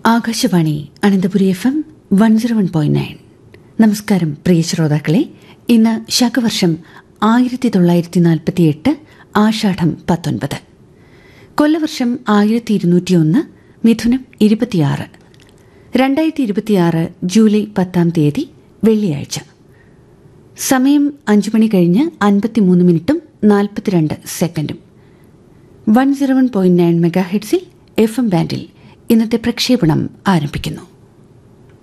Akashvani Ananthapuri F M one zero one point nine നമസ്കാരം പ്രിയ ശ്രോതാക്കളെ ഇന്ന് ശകവർഷം ആയിരത്തി തൊള്ളായിരത്തി നാൽപ്പത്തി എട്ട് ആഷാഢം പത്തൊൻപത് കൊല്ലവർഷം ആയിരത്തി ഇരുന്നൂറ്റിയൊന്ന് മിഥുനം ഇരുപത്തിയാറ് രണ്ടായിരത്തി ഇരുപത്തിയാറ് ജൂലൈ പത്താം തീയതി വെള്ളിയാഴ്ച സമയം അഞ്ചു മണി കഴിഞ്ഞ് അൻപത്തിമൂന്ന് മിനിറ്റും നാൽപ്പത്തിരണ്ട് സെക്കൻഡും one zero one point nine mega ഹെഡ്സിൽ എഫ് എം ബാൻഡിൽ ഇന്നത്തെ പ്രക്ഷേപണം ആരംഭിക്കുന്നു